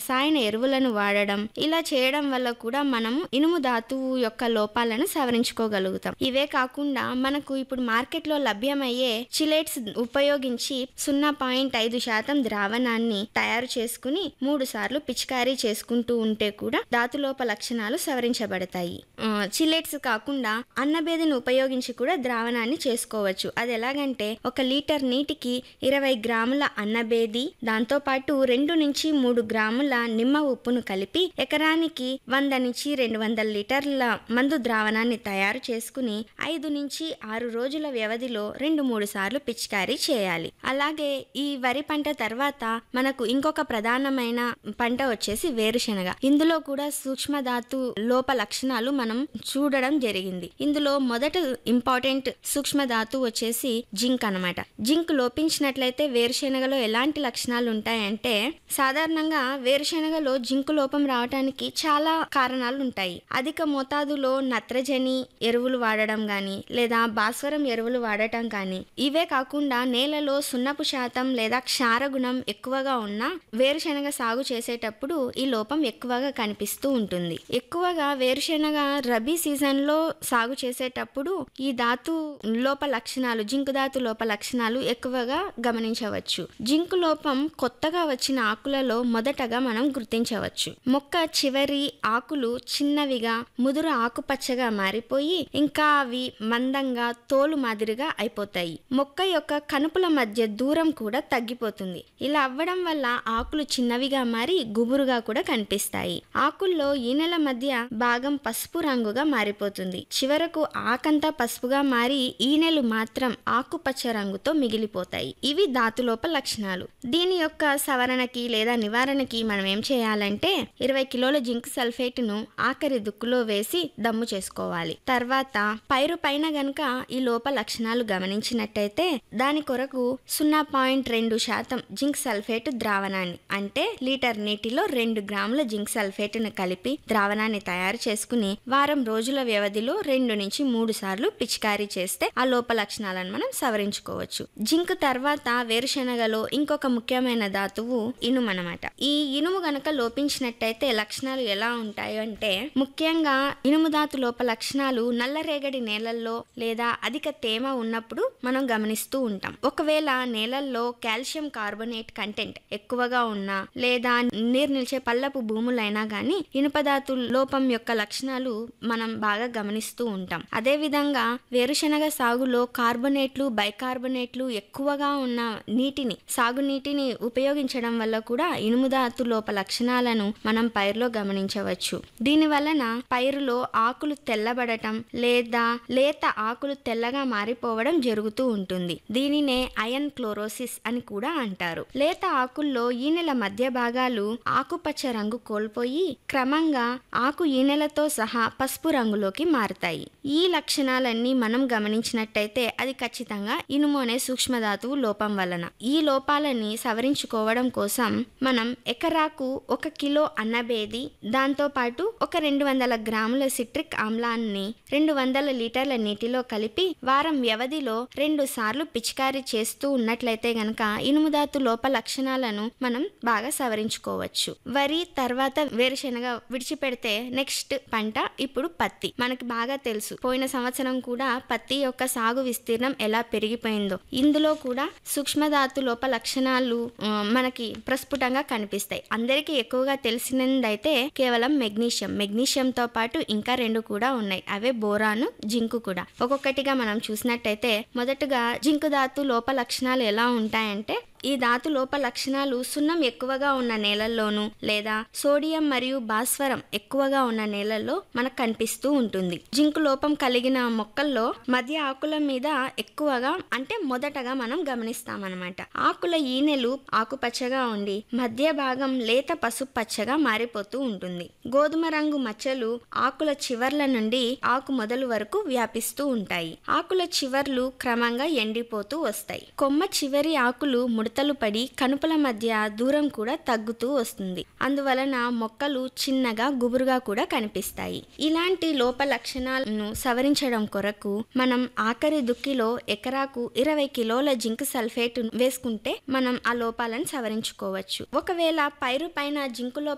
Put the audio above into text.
రసాయన ఎరువులను వాడడం ఇలా చేయడం వల్ల కూడా మనము ఇనుము ధాతువు యొక్క లోపాలను సవరించుకోగలుగుతాం ఇవే కాకుండా మనకు ఇప్పుడు మార్కెట్లో లభ్యమయ్యే చిలేట్స్ ఉపయోగించి సున్నా పాయింట్ ఐదు శాతం ద్రావణాన్ని తయారు చేసుకుని మూడు సార్లు పిచికారీ చేసుకుంటూ ఉంటే కూడా ధాతులోప లక్షణాలు సవరించబడతాయి ఆ, చిలేట్స్ కాకుండా అన్నబేదిని ఉపయోగించి కూడా ద్రావణాన్ని చేసుకోవచ్చు అది ఎలాగంటే ఒక లీటర్ నీటికి ఇరవై గ్రాముల అన్నబేది దాంతో పాటు రెండు నుంచి మూడు గ్రాముల నిమ్మ ఉప్పును కలిపి ఎకరానికి వంద నుంచి రెండు వందల లీటర్ల మందు ద్రావణాన్ని తయారు చేసుకుని ఐదు నుంచి ఆరు రోజుల వ్యవధిలో రెండు మూడు సార్లు పిచికారీ చేయాలి అలాగే ఈ వరి పంట తర్వాత మనకు ఇంకొక ప్రధానమైన పంట వచ్చేసి వేరుశెనగ ఇందులో కూడా సూక్ష్మధాతు లోప లక్షణాలు మనం చూడడం జరిగింది ఇందులో మొదట ఇంపార్టెంట్ సూక్ష్మధాతు వచ్చేసి జింక్ అన్నమాట జింక్ లోపించినట్లయితే వేరుశెనగలో ఎలాంటి లక్షణాలు ఉంటాయంటే సాధారణంగా వేరుశెనగలో జింకు లోపం రావడానికి చాలా కారణాలు ఉంటాయి అధిక మోతాదులో నత్రజని ఎరువులు వాడడం గాని లేదా భాస్వరం ఎరువులు వాడటం కానీ ఇవే కాకుండా నేలలో సున్నపు శాతం లేదా క్షారగుణం ఎక్కువగా ఉన్న వేరుశెనగ సాగు చేసేటప్పుడు ఈ లోపం ఎక్కువగా కనిపిస్తూ ఉంటుంది ఎక్కువగా వేరుశెనగ రబీ సీజన్ లో సాగు చేసేటప్పుడు ఈ ధాతు లోప లక్షణాలు జింకు ధాతు లోప లక్షణాలు ఎక్కువగా గమనించవచ్చు జింకు లోపం కొత్తగా వచ్చిన ఆకులలో మొదటగా మనం గుర్తించవచ్చు మొక్క చివరి ఆకులు చిన్నవిగా ముదురు ఆకుపచ్చగా మారిపోయి ఇంకా అవి మందంగా తోలు మాదిరిగా అయిపోతాయి మొక్క యొక్క కనుపుల మధ్య దూరం కూడా తగ్గిపోతుంది ఇలా అవ్వడం వల్ల ఆకులు చిన్నవిగా మారి గుబురుగా కూడా కనిపిస్తాయి ఆకుల్లో ఈనెల మధ్య భాగం పసుపు రంగుగా మారిపోతుంది చివరకు ఆకంతా పసుపుగా మారి ఈనెలు మాత్రం ఆకుపచ్చ రంగుతో మిగిలిపోతాయి ఇవి ధాతులోప లక్షణాలు దీని యొక్క సవరణకి లేదా నివారణకి మనం ఏం చేయాలంటే ఇరవై కిలోల జింక్ సల్ఫేట్ ను ఆఖరి దుక్కులో వేసి దమ్ము చేసుకోవాలి తర్వాత పైరు పైన గనుక ఈ లోప లక్షణాలు గమనించినట్టయితే దాని కొరకు సున్నా పాయింట్ రెండు శాతం జింక్ సల్ఫేట్ ద్రావణాన్ని అంటే లీటర్ నీటిలో రెండు గ్రాముల జింక్ సల్ఫేట్ ను కలిపి ద్రావణాన్ని తయారు చేసుకుని వారం రోజుల వ్యవధిలో రెండు నుంచి మూడు సార్లు పిచికారీ చేస్తే ఆ లోప లక్షణాలను మనం సవరించుకోవచ్చు జింక్ తర్వాత వేరుశెనగలో ఇంకొక ముఖ్యమైన ధాతువు ఇనుము అనమాట ఈ ఇనుము గనక లోపించినట్టయితే లక్షణాలు ఎలా ఉంటాయి అంటే ముఖ్యంగా ఇనుము ధాతు లోప లక్షణాలు నల్లరేగడి నేలల్లో లేదా అధిక తేమ ఉన్నప్పుడు మనం గమనిస్తూ ఉంటాం ఒకవేళ నేలల్లో కాల్షియం కార్బోనేట్ కంటెంట్ ఎక్కువగా ఉన్నా లేదా నీరు నిలిచే పల్లపు భూములైనా గానీ ఇనుపధాతు లోపం యొక్క లక్షణాలు మనం బాగా గమనిస్తూ ఉంటాం అదే విధంగా వేరుశెనగ సాగులో కార్బోనేట్లు బైకార్బోనేట్లు ఎక్కువగా ఉన్న నీటిని సాగునీటిని ఉపయోగించడం వల్ల కూడా ఇనుముధాతు లోప లక్షణాలను మనం పైరులో గమనించవచ్చు దీని వలన పైరులో ఆకులు తెల్లబడటం లేదా లేత ఆకులు తెల్లగా మారిపోవడం జరుగుతూ ఉంటుంది దీనినే అయన్ క్లోరోసిస్ అని కూడా అంటారు లేత ఆకుల్లో ఈనెల మధ్య భాగాలు ఆకుపచ్చ రంగు కోల్పోయి క్రమంగా ఆకు ఈనెలతో సహా పసుపు రంగులోకి మారుతాయి ఈ లక్షణాలన్నీ మనం గమనించినట్టయితే అది ఖచ్చితంగా ఇనుము అనే సూక్ష్మధాతువు లోపం వలన ఈ లోపాలని సవరించుకోవడం కోసం మనం ఎకరాకు ఒక కిలో అన్నబేది దాంతో పాటు ఒక రెండు వందల గ్రాముల సిట్రిక్ ఆమ్లాన్ని రెండు వందల లీటర్ల నీటిలో కలిపి వారం వ్యవధిలో రెండు సార్లు పిచికారీ చేస్తూ ఉన్నట్లయితే గనక ఇనుముధాతు లోప లక్షణాలను మనం బాగా సవరించుకోవచ్చు వరి తర్వాత వేరుశెనగ విడిచిపెడితే నెక్స్ట్ పంట ఇప్పుడు పత్తి మనకి బాగా తెలుసు పోయిన సంవత్సరం కూడా పత్తి యొక్క సాగు విస్తీర్ణం ఎలా పెరిగిపోయిందో ఇందులో కూడా సూక్ష్మధాతు లోప లక్షణాలు ఆ, మనకి ప్రస్ఫుటంగా కనిపిస్తాయి అందరికీ ఎక్కువగా తెలిసినదైతే కేవలం మెగ్నీషియం మెగ్నీషియంతో పాటు ఇంకా రెండు కూడా ఉన్నాయి అవే బోరాను జింకు కూడా ఒక్కొక్కటిగా మనం చూసినట్టయితే మొదటగా జింకు ధాతు లోప లక్షణాలు ఎలా ఉంటాయంటే ఈ ధాతు లోప లక్షణాలు సున్నం ఎక్కువగా ఉన్న నేలల్లోనూ లేదా సోడియం మరియు భాస్వరం ఎక్కువగా ఉన్న నేలల్లో మనకు కనిపిస్తూ ఉంటుంది జింకు లోపం కలిగిన మొక్కల్లో మధ్య ఆకుల మీద ఎక్కువగా అంటే మొదటగా మనం గమనిస్తామన్నమాట ఆకుల ఈనెలు ఆకుపచ్చగా ఉండి మధ్య భాగం లేత పసుపు పచ్చగా మారిపోతూ ఉంటుంది గోధుమ రంగు మచ్చలు ఆకుల చివర్ల నుండి ఆకు మొదలు వరకు వ్యాపిస్తూ ఉంటాయి ఆకుల చివర్లు క్రమంగా ఎండిపోతూ వస్తాయి కొమ్మ చివరి ఆకులు ముడతలు పడి కనుపల మధ్య దూరం కూడా తగ్గుతూ వస్తుంది అందువలన మొక్కలు చిన్నగా గుబురుగా కూడా కనిపిస్తాయి ఇలాంటి లోప లక్షణాలను సవరించడం కొరకు మనం ఆఖరి దుక్కిలో ఎకరాకు ఇరవై కిలోల జింక్ సల్ఫేట్ వేసుకుంటే మనం ఆ లోపాలను సవరించుకోవచ్చు ఒకవేళ పైరు పైన జింకు లోపం